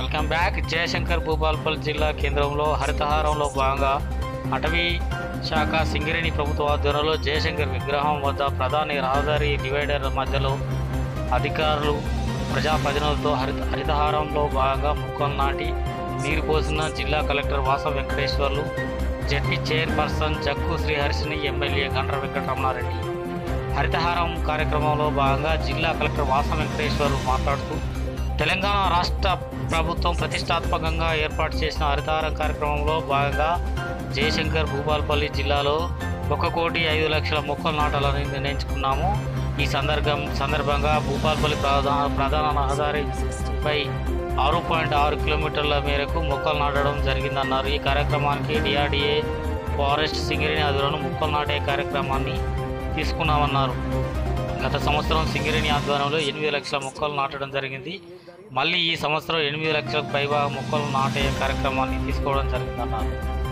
welcome back Jayashankar Bhupalpally జిల్లా కేంద్రంలో హరితహారంలో భాగంగా అటవీ శాఖ సింగరేణి ప్రభుత్వ ఆధ్వర్యంలో జయశంకర్ విగ్రహం వద్ద ప్రధాని రహదారి డివైడర్ మధ్యలో అధికారులు ప్రజాప్రతినిధులతో హరిత హరితహారంలో భాగంగా మొక్కలు నాటి నీరు పోసిన జిల్లా collector Vasa Venkateswarlu ZP chairperson Jakku Sriharshini MLA Gandra Venkataramana Reddy Haritha Haram కార్యక్రమంలో భాగంగా జిల్లా కలెక్టర్ వాస వెంకటేశ్వర్లు మాట్లాడుతూ తెలంగాణ రాష్ట్ర ప్రభుత్వం ప్రతిష్టాత్మకంగా ఏర్పాటు చేసిన హరితహారం కార్యక్రమంలో భాగంగా జయశంకర్ భూపాల్పల్లి జిల్లాలో ఒక కోటి ఐదు లక్షల మొక్కలు నాటాలని నిర్ణయించుకున్నాము ఈ సందర్భం సందర్భంగా భూపాల్పల్లి ప్రధాన ప్రధాన రహదారిపై ఆరు పాయింట్ ఆరు కిలోమీటర్ల మేరకు మొక్కలు నాటడం జరిగిందన్నారు ఈ కార్యక్రమానికి డిఆర్డిఏ ఫారెస్ట్ సింగరేణి ఆధ్వర్యంలో మొక్కలు నాటే కార్యక్రమాన్ని తీసుకున్నామన్నారు గత సంవత్సరం సింగరేణి ఆధ్వర్యంలో ఎనిమిది లక్షల మొక్కలు నాటడం జరిగింది మళ్ళీ ఈ సంవత్సరం ఎనిమిది లక్షలకు పైగా మొక్కలు నాటే కార్యక్రమాన్ని తీసుకోవడం జరిగిందన్నారు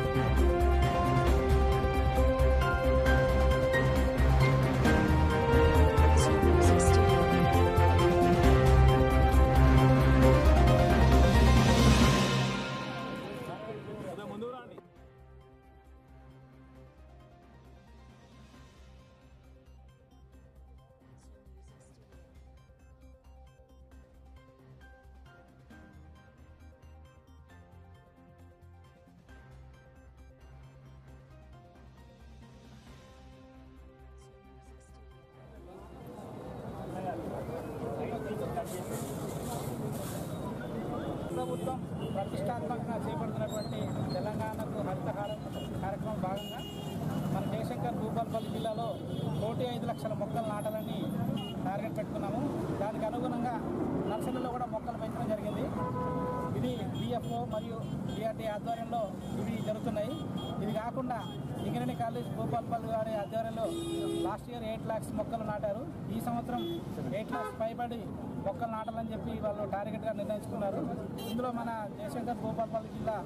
ప్రభుత్వం ప్రతిష్టాత్మకంగా చేపడుతున్నటువంటి తెలంగాణకు హరితహారం కార్యక్రమం భాగంగా మన జయశంకర్ భూపాల్పల్లి జిల్లాలో కోటి ఐదు లక్షల మొక్కలు నాటాలని టార్గెట్ పెట్టుకున్నాము దానికి అనుగుణంగా నర్సరీలో కూడా మొక్కలు పెంచడం జరిగింది ఇది డిఎఫ్ఓ మరియు డిఆర్టీ ఆధ్వర్యంలో ఇవి జరుగుతున్నాయి ఇది కాకుండా సింగరేణి కాలేజ్ భూపాల్పల్లి వారి ఆధ్వర్యంలో లాస్ట్ ఇయర్ ఎయిట్ ల్యాక్స్ మొక్కలు నాటారు ఈ సంవత్సరం ఎయిట్ ల్యాక్స్ పైబడి మొక్కలు నాటాలని చెప్పి వాళ్ళు టార్గెట్గా నిర్ణయించుకున్నారు ఇందులో మన జయశంకర్ భూపాల్పల్లి జిల్లా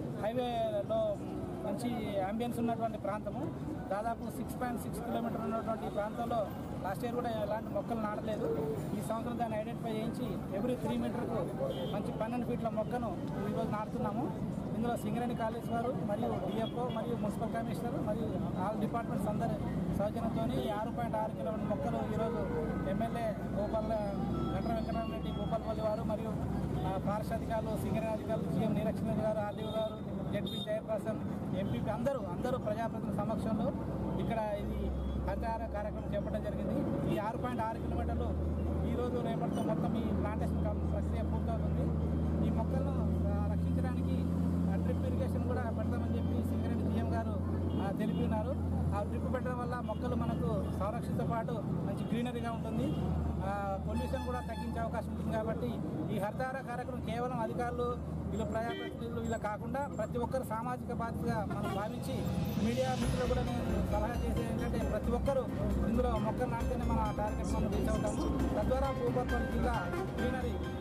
హైవేలో మంచి అంబియన్స్ ఉన్నటువంటి ప్రాంతము దాదాపు సిక్స్ పాయింట్ సిక్స్ కిలోమీటర్ ఉన్నటువంటి ఈ ప్రాంతంలో లాస్ట్ ఇయర్ కూడా ఎలాంటి మొక్కలు నాటలేదు ఈ సంవత్సరం దాన్ని ఐడెంటిఫై చేయించి ఎవ్రీ త్రీ మీటర్కు మంచి పన్నెండు ఫీట్ల మొక్కను ఈరోజు నాటుతున్నాము ఇందులో సింగరేణి కాలేజ్ వారు మరియు డిఎఫ్ఓ మరియు మున్సిపల్ కమిషనర్ మరియు ఆల్ డిపార్ట్మెంట్స్ అందరి సౌజన్యంతో ఆరు పాయింట్ ఆరు కిలోమీటర్ మొక్కలు ఈరోజు ఎమ్మెల్యే గోపాల్ గండ్ర వెంకటరామరెడ్డి గోపాల్పల్లి వారు మరియు ఆ, ఫారెస్ట్ అధికారులు సింగరేణి అధికారులు సీఎం నీలక్ష్మి గారు ఆర్డీఓ గారు జడ్పీ చైర్పర్సన్ ఎంపీపీ అందరూ అందరూ ప్రజాప్రతినిధుల సమక్షంలో ఇక్కడ ఇది హరితహార కార్యక్రమం చేపట్టడం జరిగింది ఈ ఆరు పాయింట్ ఆరు కిలోమీటర్లు ఈ రోజు రేపటితో మొత్తం ఈ ప్లాంటేషన్ కం- ప్రక్రియ పూర్తవుతుంది ఈ మొక్కలను ఆ, రక్షించడానికి డ్రిప్ ఇరిగేషన్ కూడా పెడతామని చెప్పి సింగరేణి సీఎం గారు ఆ, తెలిపి ఉన్నారు ఆ డ్రిప్ పెట్టడం వల్ల మొక్కలు మనకు సంరక్షణతో పాటు మంచి గ్రీనరీగా ఉంటుంది పొల్యూషన్ కూడా తగ్గించే అవకాశం ఉంటుంది కాబట్టి ఈ హరితహార కార్యక్రమం కేవలం అధికారులు వీళ్ళు ప్రజాప్రతినిధులు ఇలా కాకుండా ప్రతి ఒక్కరు సామాజిక బాధ్యతగా మనం భావించి మీడియా మిత్రులు కూడా నేను సలహా చేసేది ఏంటంటే ప్రతి ఒక్కరూ ఇందులో మొక్కలు నాటితేనే మన టార్గెట్ మనం రీచ్ అవుతాము తద్వారా భూపత్వం జిల్లా గ్రీనరీ